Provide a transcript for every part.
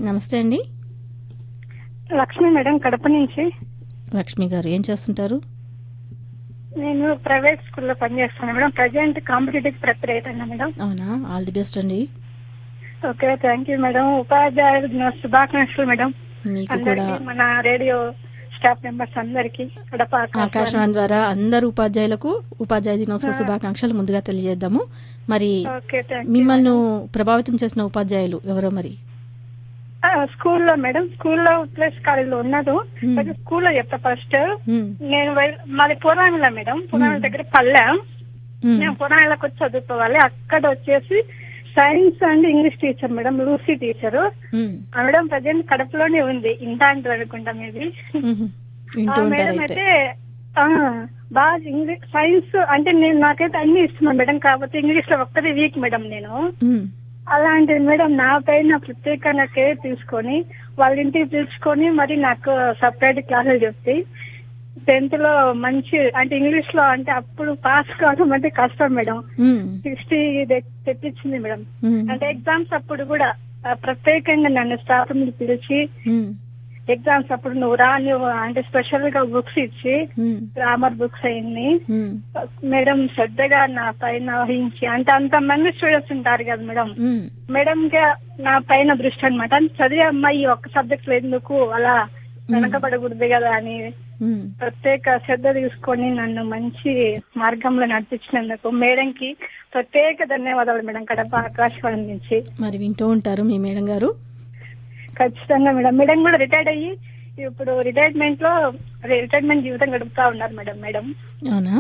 నమస్తే అండి లక్ష్మి మేడం కడప నుంచి లక్ష్మి గారు ఏం చేస్తుంటారు నేను ప్రైవేట్ స్కూల్లో పనిచేస్తాను మేడం ప్రజెంట్ కాంపిటేటివ్ ప్రిపేర్ అవుతాను మేడం అవునా ఆల్ ది బెస్ట్ అండి ఓకే థ్యాంక్ యూ మేడం ఉపాధ్యాయులు దిన శుభాకాంక్షలు మేడం మీకు కూడా అందరికీ మన రేడియో స్టాఫ్ మెంబర్స్ అందరికి కడప ఆకాశవాణి. ఆకాశవాణి ద్వారా అందరు ఉపాధ్యాయులకు ఉపాధ్యాయ దినోత్సవ శుభాకాంక్షలు ముందుగా తెలియజేద్దాము మరి ఓకే థ్యాంక్ యూ మిమ్మల్ని ప్రభావితం చేసిన ఉపాధ్యాయులు ఎవరో మరి ఆ, స్కూల్లో మేడం స్కూల్లో ప్లస్ కాలేజీలో ఉన్నది Hmm. అయితే స్కూల్లో చెప్తా ఫస్ట్ ఉమ్, నేను వెల్- మాది పురాణిల మేడం పురాణిల దగ్గర పల్లె ఉమ్, నేను పురాణిలకు వచ్చి చదువుకోవాలి అక్కడ వచ్చేసి science and English teacher madam Lucy teacher um, ఆ మేడం ప్రజెంట్ కడపలోనే ఉంది ఇంత అంటారు అనుకుంటా మేబీ ఉమ్, ఆ వింటూ ఉంటారు మేడం అయితే అయితే ఆ, బాగా ఇంగ్లీష్ సైన్స్ అంటే నేను నాకైతే అన్ని ఇస్తున్నాను మేడం కాకపోతే ఇంగ్లీష్ లో ఒక్కదే వీక్ మేడం నేను ఉమ్, అలాంటి మేడం నా పైన ప్రత్యేకంగా కేర్ తీసుకొని వాళ్ళ ఇంటికి పిలుచుకొని మరి నాకు సపరేట్ క్లాసులు చెప్తే టెన్త్ లో మంచి అంటే ఇంగ్లీష్ లో అంటే అప్పుడు పాస్ కావడం అంటే కష్టం మేడం ఉమ్, సిక్స్టీ తెప్పించింది మేడం ఉమ్, అంటే ఎగ్జామ్స్ అప్పుడు కూడా ఆ, ప్రత్యేకంగా నన్ను స్టాఫ్ మీద పిలిచి ఉమ్, ఎగ్జామ్స్ అప్పుడు నువ్వు రా నువ్వు అంటే స్పెషల్ గా బుక్స్ ఇచ్చి ఉమ్, గ్రామర్ బుక్స్ అయింది ఉమ్, మేడం శ్రద్ధగా నా పైన వహించి అంటే అంత మంది స్టూడెంట్స్ ఉంటారు కదా మేడం ఉమ్, మేడం గా నా పైన దృష్టి అనమాట చదివే అమ్మాయి ఒక్క సబ్జెక్ట్ లో ఎందుకు అలా వెనకబడకూడదు కదా అని ఉమ్. ప్రత్యేక శ్రద్ధ తీసుకొని నన్ను మంచి మార్గంలో నడిపించినందుకు మేడంకి ప్రత్యేక ధన్యవాదాలు మేడం కడప ఆకాశవాణి నుంచి మరి వింటూ ఉంటారు మీ మేడం గారు ఖచ్చితంగా మేడం మేడం కూడా రిటైర్డ్ అయ్యి ఇప్పుడు రిటైర్మెంట్ లో రిటైర్మెంట్ జీవితం గడుపుతా ఉన్నారు మేడం మేడం అవునా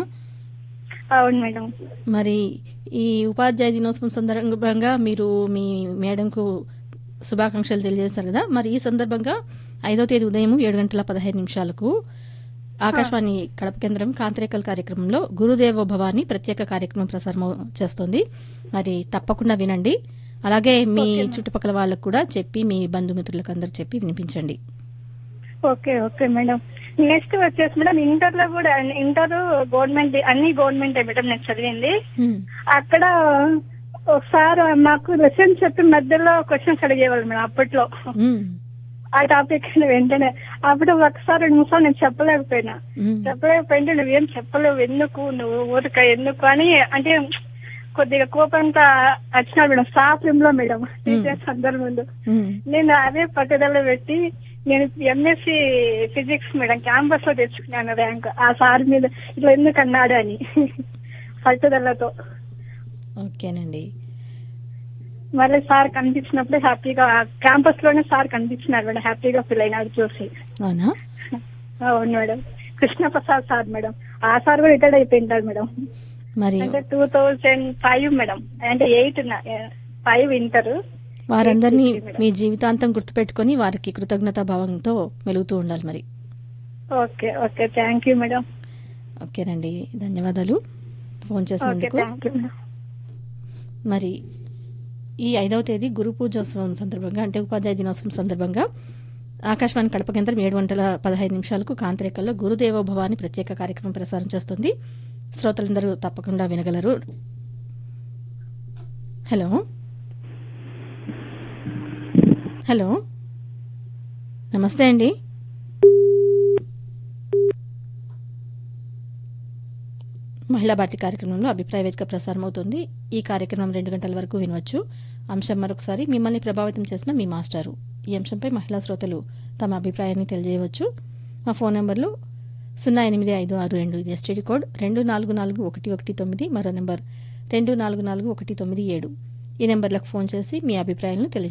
అవును మేడం మరి ఈ ఉపాధ్యాయ దినోత్సవం సందర్భంగా మీరు మీ మేడంకు శుభాకాంక్షలు తెలియజేశారు కదా మరి ఈ సందర్భంగా ఐదో తేదీ ఉదయం ఏడు గంటల పదహైదు నిమిషాలకు ఆకాశవాణి కడప కేంద్రం కాంతరేకల్ కార్యక్రమంలో గురుదేవ భవాని ప్రత్యేక కార్యక్రమం ప్రసారం చేస్తుంది మరి తప్పకుండా వినండి అలాగే మీ చుట్టుపక్కల వాళ్ళకు కూడా చెప్పి మీ బంధుమిత్రులకు అందరు చెప్పి వినిపించండి ఓకే ఓకే మేడం నెక్స్ట్ వచ్చేసి మేడం ఇంటర్ లో కూడా ఇంటర్ గవర్నమెంట్ అన్ని గవర్నమెంట్ మేడం నేను చదివింది ఉమ్, అక్కడ ఒకసారి మాకు లెసన్ చెప్పి మధ్యలో క్వశ్చన్స్ అడిగేవాళ్ళు మేడం అప్పట్లో ఉమ్, ఆ టాపిక్ వెంటనే అప్పుడు ఒకసారి రెండు నిమిషాలు నేను చెప్పలేకపోయినా ఉమ్, చెప్పలేకపోయింటే నువ్వేం చెప్పలేవు ఎందుకు నువ్వు ఊరిక ఎందుకు అని అంటే కొద్దిగా కోపంతో వచ్చినాడు మేడం స్టాఫ్ రూమ్ లో మేడం టీచర్స్ అందరి ముందు ఉమ్, నేను అదే పట్టుదల పెట్టి నేను ఎంఎస్సి ఫిజిక్స్ మేడం క్యాంపస్ లో తెచ్చుకున్నాను ర్యాంక్ ఆ సార్ మీద ఇట్లా ఎందుకు అన్నాడు అని పట్టుదలతో ఓకేనండి మళ్ళీ సార్ కనిపించినప్పుడు హ్యాపీగా క్యాంపస్ లోనే సార్ కనిపించినారు మేడం హ్యాపీగా ఫీల్ అయినాడు చూసి అవునా అవును madam Krishna Prasad sir madam ఆ సార్ కూడా రిటైర్డ్ అయిపోయింటారు మేడం మరి అంటే టూ థౌజండ్ ఫైవ్ మేడం అంటే ఎయిట్ ఫైవ్ ఇంటర్ వారందరినీ మేడం. మీ జీవితాంతం గుర్తుపెట్టుకొని వారికి కృతజ్ఞతా భావంతో మెలుగుతూ ఉండాలి మరి okay okay thank you madam ఓకేనండి ధన్యవాదాలు ఫోన్ ఓకే చేసినందుకు థ్యాంక్ యూ మేడం మరి ఈ ఐదవ తేదీ గురు పూజోత్సవం సందర్భంగా అంటే ఉపాధ్యాయ దినోత్సవం సందర్భంగా ఆకాశవాణి కడప కేంద్రం ఏడు గంటల పదహైదు నిమిషాలకు కాంతరేకల్లో గురుదేవ భవాని ప్రత్యేక కార్యక్రమం ప్రసారం చేస్తుంది శ్రోతలందరూ తప్పకుండా వినగలరు హలో హలో నమస్తే అండి మహిళా భారతి కార్యక్రమంలో అభిప్రాయ వేదిక ప్రసారం అవుతుంది ఈ కార్యక్రమం రెండు గంటల వరకు వినవచ్చు అంశం మరొకసారి మిమ్మల్ని ప్రభావితం చేసిన మీ మాస్టారు ఈ అంశంపై మహిళా శ్రోతలు తమ అభిప్రాయాన్ని తెలియజేయవచ్చు మా ఫోన్ నంబర్లు సున్నా ఎనిమిది ఐదు ఆరు రెండు ఇది ఎస్టీడీ కోడ్ రెండు నాలుగు నాలుగు ఒకటి ఒకటి తొమ్మిది మరో నెంబర్ రెండు నాలుగు నాలుగు ఒకటి తొమ్మిది ఏడు ఈ నెంబర్లకు ఫోన్ చేసి మీ అభిప్రాయాలను తెలియజేయండి